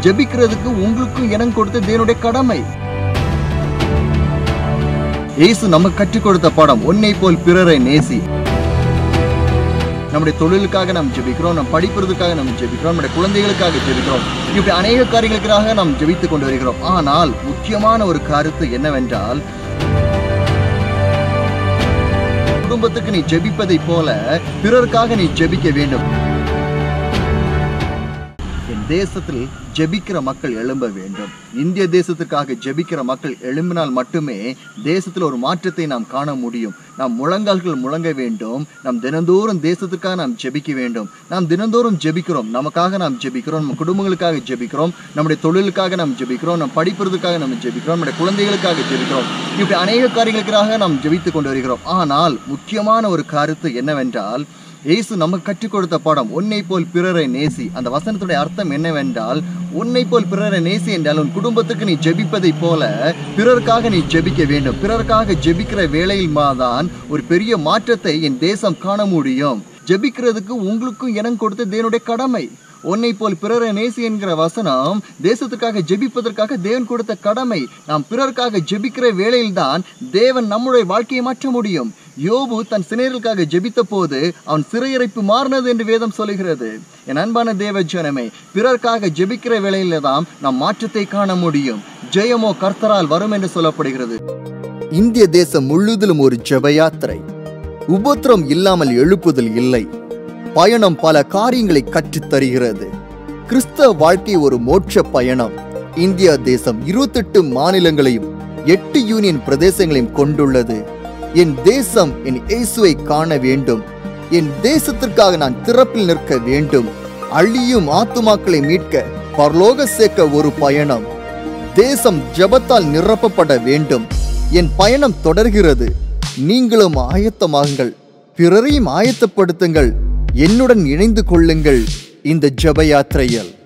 ஜெபிக்கிறதுக்கு உங்களுக்கும் இடம் கொடுத்த தேவனுடைய கடமை இயேசு நமக்கு கற்றுக் கொடுத்த பாடம் உன்னை போல் பிறரை நேசி நம்முடைய தொழிலுக்காக நாம் ஜெபிக்கிறோம் நம் படிப்பதற்காக நாம் ஜெபிக்கிறோம் நம்முடைய குழந்தைகளுக்காக ஜெபிக்கிறோம் இப்படி அநேக காரியங்களுக்காக நாம் ஜெபித்துக் கொண்டு வருகிறோம் ஆனால் முக்கியமான ஒரு கருத்து என்னவென்றால் குடும்பத்துக்கு நீ ஜெபிப்பதைப் போல பிறருக்காக நீ ஜெபிக்க வேண்டும் என் தேசத்தில் ஜெபிக்கிற மக்கள் எழும்ப வேண்டும் இந்திய தேசத்திற்காக ஜெபிக்கிற மக்கள் எழும்பினால் மட்டுமே தேசத்தில் ஒரு மாற்றத்தை நாம் காண முடியும் நாம் முழங்கால்கள் முழங்க வேண்டும் நாம் தினந்தோறும் தேசத்திற்காக நாம் ஜெபிக்க வேண்டும் நாம் தினந்தோறும் ஜெபிக்கிறோம் நமக்காக நாம் ஜெபிக்கிறோம் நம்ம குடும்பங்களுக்காக ஜெபிக்கிறோம் நம்முடைய தொழிலுக்காக நாம் ஜெபிக்கிறோம் நம் படிப்பதற்காக நாம் ஜெபிக்கிறோம் நம்முடைய குழந்தைகளுக்காக ஜெபிக்கிறோம் இப்படி அநேக காரியங்களுக்காக நாம் ஜெபித்துக் கொண்டு வருகிறோம் ஆனால் முக்கியமான ஒரு கருத்து என்னவென்றால் இயேசு நமக்கு கற்றுக் கொடுத்த பாடம் உன்னை போல் பிறரை நேசி அந்த வசனத்துடைய அர்த்தம் என்னவென்றால் உன்னை போல் பிறரை நேசி என்றால் உன் குடும்பத்துக்கு நீ ஜெபிப்பதைப் போல பிறருக்காக நீ ஜெபிக்க வேண்டும் பிறருக்காக ஜெபிக்கிற வேளையில் தான் ஒரு பெரிய மாற்றத்தை என் தேசம் காண முடியும் ஜெபிக்கிறதுக்கு உங்களுக்கும் இடம் கொடுத்த தேவனுடைய கடமை உன்னை போல் பிறரை நேசி என்கிற வசனம் தேசத்துக்காக ஜெபிப்பதற்காக தேவன் கொடுத்த கடமை நாம் பிறருக்காக ஜெபிக்கிற வேளையில்தான் தேவன் நம்முடைய வாழ்க்கையை மாற்ற முடியும் யோபு தன் சிறைகளுக்காக ஜெபித்த போது அவன் சிறையறைப்பு மாறினது என்று வேதம் சொல்லுகிறது என் அன்பான தேவ ஜனமே பிறருக்காக ஜெபிக்கிற வேளையில தான் நாம் மாற்றத்தை காண முடியும் ஜெயமோ கர்த்தரால் வரும் என்று சொல்லப்படுகிறது இந்திய தேசம் முழுவதிலும் ஒரு ஜெப யாத்திரை உபத்திரம் இல்லாமல் எழுப்புதல் இல்லை பயணம் பல காரியங்களை கற்றுத் தருகிறது கிறிஸ்தவ வாழ்க்கை ஒரு மோட்ச பயணம் இந்தியா தேசம் இருபத்தெட்டு மாநிலங்களையும் எட்டு யூனியன் பிரதேசங்களையும் கொண்டுள்ளது என் தேசம் என் இயேசுவை காண வேண்டும் என் தேசத்திற்காக நான் திறப்பில் நிற்க வேண்டும் அழியும் ஆத்துமாக்களை மீட்க பரலோக சேர்க்க ஒரு பயணம் தேசம் ஜெபத்தால் நிரப்பப்பட வேண்டும் என் பயணம் தொடர்கிறது நீங்களும் ஆயத்தமாகுங்கள் பிறரையும் ஆயத்தப்படுத்துங்கள் என்னுடன் இணைந்து கொள்ளுங்கள் இந்த ஜெப யாத்திரையில்